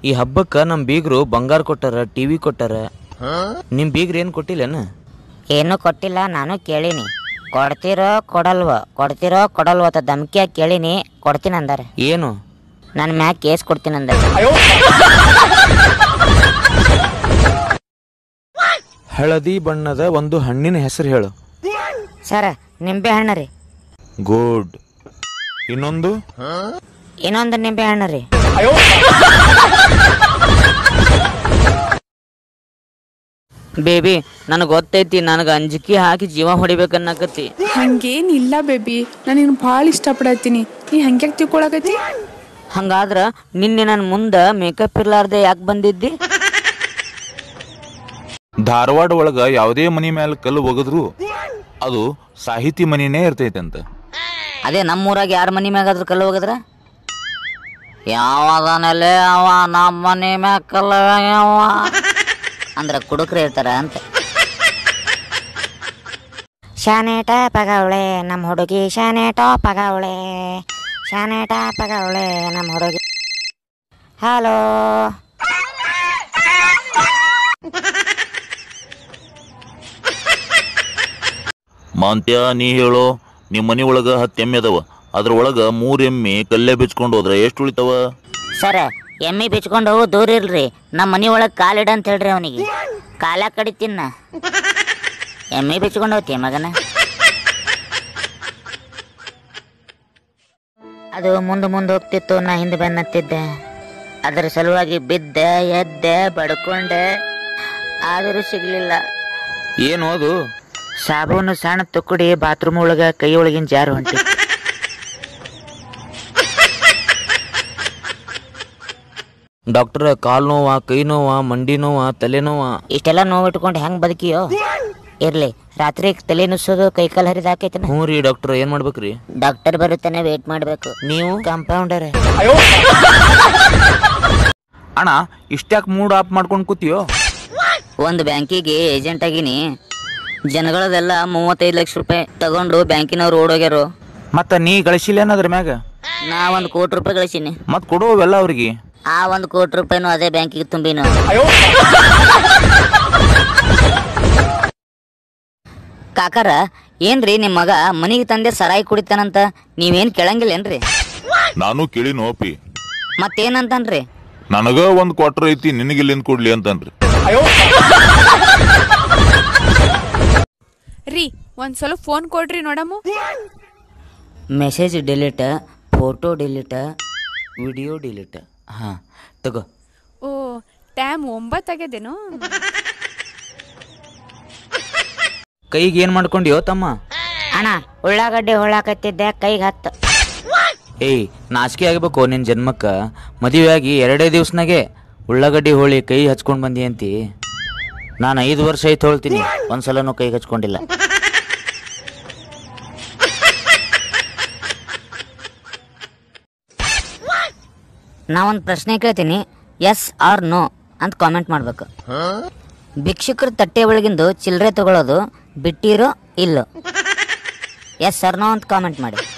ಈ ಹಬ್ಬಕ್ಕ ನಮ್ ಬೀಗ್ರು ಬಂಗಾರ ಕೊಟ್ಟಾರ ಟಿವಿ ಕೊಟ್ಟಾರ ನಿಮ್ ಬೀಗ್ರು ಏನ್ ಕೊಟ್ಟಿಲ್ಲೇನ ಏನೂ ಕೊಟ್ಟಿಲ್ಲ ನಾನು ಕೇಳೀನಿ ಕೊಡ್ತೀರೋ ಕೊಡಲ್ವೋ ಕೊಡ್ತೀರೋ ಕೊಡಲ್ವೋ ಅಂತ ಧಮ್ಕಿಯಾಗಿ ಕೇಳೀನಿ ಕೊಡ್ತೀನಿ ಅಂದಾರೆ ಏನು ನನ್ನ ಮ್ಯಾಗ ಕೇಸ್ ಕೊಡ್ತೀನಿ ಅಂದಾರೆ ಹಳದಿ ಬಣ್ಣದ ಒಂದು ಹಣ್ಣಿನ ಹೆಸರು ಹೇಳು ಸರ್ ನಿಂಬೆ ಹಣ್ಣು ರೀ ಗುಡ್ ಇನ್ನೊಂದು ಇನ್ನೊಂದು ನಿಂಬೆ ಹಣ್ಣು ರೀ ಬೇಬಿ ನನಗೆ ಗೊತ್ತೈತಿ ನನಗೆ ಅಂಜಿಕೆ ಹಾಕಿ ಜೀವ ಹೊಡಿಬೇಕನ್ನಕತ್ತಿ ಹಂಗೇನಿಲ್ಲ ಬೇಬಿ ನಾನು ನಿನ್ನ ಭಾಳ ಇಷ್ಟಪಡತ್ತೀನಿ ನೀ ಹಂಗ್ಯಾಕೆ ತಿಳ್ಕೊಳಕತ್ತಿ ಹಂಗಾದ್ರ ನಿನ್ನೆ ನನ್ನ ಮುಂದೆ ಮೇಕಪ್ ಇರ್ಲಾರ್ದೆ ಯಾಕೆ ಬಂದಿದ್ದಿ ಧಾರವಾಡ ಒಳಗ ಯಾವುದೇ ಮನಿ ಮ್ಯಾಲ ಕಲ್ಲು ಒಗದ್ರು ಅದು ಸಾಹಿತಿ ಮನಿನೇ ಇರ್ತೈತೆ ಅಂತ ಅದೇ ನಮ್ಮೂರಾಗ ಯಾರ ಮನಿ ಮ್ಯಾಗಾದ್ರೂ ಕಲ್ಲು ಹೋಗದ್ರ ಯಾವದನಲ್ಲೇ ಅವ ನಮ್ಮ ಮನೆ ಮ್ಯಾಗ ಕಲ್ಲ ಯಾವ ಅಂದ್ರ ಕುಡುಕ್ರೆ ಇರ್ತಾರ ಅಂತ ಶಾನೆ ಟಾಪಗವಳೆ ನಮ್ಮ ಹುಡುಗಿ ಶಾನೆ ಟಾಪಗವಳೆ ಶಾನೆ ಟಾಪಗವಳೆ ನಮ್ಮ ಹುಡುಗಿ ಹಲೋ ಮಾಂತ್ಯ ನೀ ಹೇಳೋ ನಿಮ್ಮ ಮನಿ ಒಳಗ ಹತ್ತು ಎಮ್ಮೆ ಅದಾವ ಅದ್ರ ಒಳಗ ಮೂರ್ ಎಮ್ಮೆ ಕಲ್ಲೇ ಬಿಚ್ಕೊಂಡು ಹೋದ್ರ ಎಷ್ಟು ಉಳಿತಾವ ಸರ್ ಎಮ್ಮಿ ಬಿಚ್ಕೊಂಡು ಹೋಗು ದೂರ ಇಲ್ರಿ ನಮ್ಮ ಮನಿ ಒಳಗೆ ಕಾಲಿಡ ಅಂತ ಹೇಳ್ರಿ ಅವನಿಗೆ ಕಾಲ ಕಡಿತೀನ ಎಮ್ಮಿ ಬಿಚ್ಕೊಂಡು ಹೋಗ್ತಿ ಮಗನ ಅದು ಮುಂದೆ ಮುಂದೆ ಹೋಗ್ತಿತ್ತು ನಾ ಹಿಂದೆ ಬೆನ್ನತ್ತಿದ್ದೆ ಅದರ ಸಲುವಾಗಿ ಬಿದ್ದೆ ಎದ್ದೆ ಬಡ್ಕೊಂಡೆ ಆದರೂ ಸಿಗ್ಲಿಲ್ಲ ಏನು ಅದು ಸಾಬೂನು ಸಣ್ಣ ತುಕ್ಕಡಿ ಬಾತ್ರೂಮ್ ಒಳಗ ಕೈ ಒಳಗಿನ ಜಾರು ಹೊಂಟಿ ಡಾಕ್ಟರ್ ಕಾಲ್ ನೋವ ಕೈ ನೋವ ಮಂಡಿ ನೋವ ತಲೆ ನೋವ ಇಷ್ಟೆಲ್ಲ ನೋವು ಇಟ್ಕೊಂಡು ಹೆಂಗ್ ಬದುಕಿಯೋ ಇರ್ಲಿ ರಾತ್ರಿ ತಲೆ ನುಸ್ಸೋದು ಕೈ ಕಾಲು ಹರಿದ ಹಾಕೈತನ ಹ್ಞೂ ರೀ ಡಾಕ್ಟರ್ ಏನ್ ಮಾಡ್ಬೇಕ್ರಿ ಡಾಕ್ಟರ್ ಬರುತ್ತಾನೆ ವೇಟ್ ಮಾಡ್ಬೇಕು ನೀವು ಕಂಪೌಂಡರ್ ಅಣ್ಣ ಇಷ್ಟ್ಯಾಕ್ ಮೂಡ್ ಆಫ್ ಮಾಡ್ಕೊಂಡು ಕೂತಿಯೋ ಒಂದು ಬ್ಯಾಂಕಿಗೆ ಏಜೆಂಟ್ ಆಗಿನಿ ಜನಗಳದೆಲ್ಲ ಮೂವತ್ತೈದು ಲಕ್ಷ ರೂಪಾಯಿ ತಗೊಂಡು ಬ್ಯಾಂಕಿನವ್ರು ಓಡೋಗ್ಯಾರು ಮತ್ತ ನೀ ಗಳಿಸಿಲ್ಲ ಅದ್ರ ಮ್ಯಾಗ ನಾ ಒಂದು ಕೋಟಿ ರೂಪಾಯಿ ಗಳಿಸೀನಿ ಮತ್ ಕೊಡುವವೆಲ್ಲ ಅವ್ರಿಗೆ ಆ ಒಂದು ಕೋಟಿ ರೂಪಾಯಿನೂ ಅದೇ ಬ್ಯಾಂಕಿಗೆ ತುಂಬಿನು ಕಾಕಾರ ಏನ್ರಿ ನಿಮ್ಮ ಮಗ ಮನಿಗೆ ತಂದೆ ಸರಾಯಿ ಕುಡಿತಾನಂತ ನೀವೇನ್ ಕೇಳಂಗಿಲ್ಲೇನ್ರಿ ನಾನು ಕೇಳಿ ನೋಪಿ ಮತ್ತೇನಂತನ್ರಿ ನನಗ ಒಂದ್ ಕ್ವಾರ್ಟರ್ ಐತಿ ನಿನಗಿಲ್ಲಿಂದ ಕೊಡ್ಲಿ ಅಂತನ್ರಿ ರೀ ಒಂದು ಸಲ ಫೋನ್ ಕೊಡ್ರಿ ನೋಡಮ್ಮು message delete photo delete video delete ಹಾಂ ತಗೋ ಓ ಟೈಮ್ ಒಂಬತ್ತಾಗ್ಯದೇನೋ ಕೈಗೆ ಏನ್ ಮಾಡ್ಕೊಂಡಿಯೋ ತಮ್ಮ ಅಣ್ಣ ಉಳ್ಳಾಗಡ್ಡಿ ಹೊಳಾಕತ್ತಿದ್ದೆ ಕೈಗೆ ಹತ್ತು ಏಯ್ ನಾಚಿಕೆ ಆಗ್ಬೇಕು ನಿನ್ ಜನ್ಮಕ್ಕ ಮದುವೆ ಆಗಿ ಎರಡೇ ದಿವ್ಸನಾಗೆ ಉಳ್ಳಾಗಡ್ಡಿ ಹೋಳಿ ಕೈ ಹಚ್ಕೊಂಡ್ ಬಂದಿ ಅಂತಿ ನಾನು ಐದು ವರ್ಷ ಆಯ್ತು ಹೇಳ್ತೀನಿ ಒಂದ್ಸಲನೂ ಕೈ ಹಚ್ಕೊಂಡಿಲ್ಲ ನಾ ಒಂದು ಪ್ರಶ್ನೆ ಕೇಳ್ತೀನಿ ಎಸ್ ಆರ್ ನೋ ಅಂತ ಕಾಮೆಂಟ್ ಮಾಡ್ಬೇಕು ಭಿಕ್ಷುಕರ ತಟ್ಟೆ ಒಳಗಿಂದು ಚಿಲ್ಲರೆ ತಗೊಳ್ಳೋದು ಬಿಟ್ಟಿರೋ ಇಲ್ಲೋ ಎಸ್ ಆರ್ ನೋ ಅಂತ ಕಾಮೆಂಟ್ ಮಾಡಿ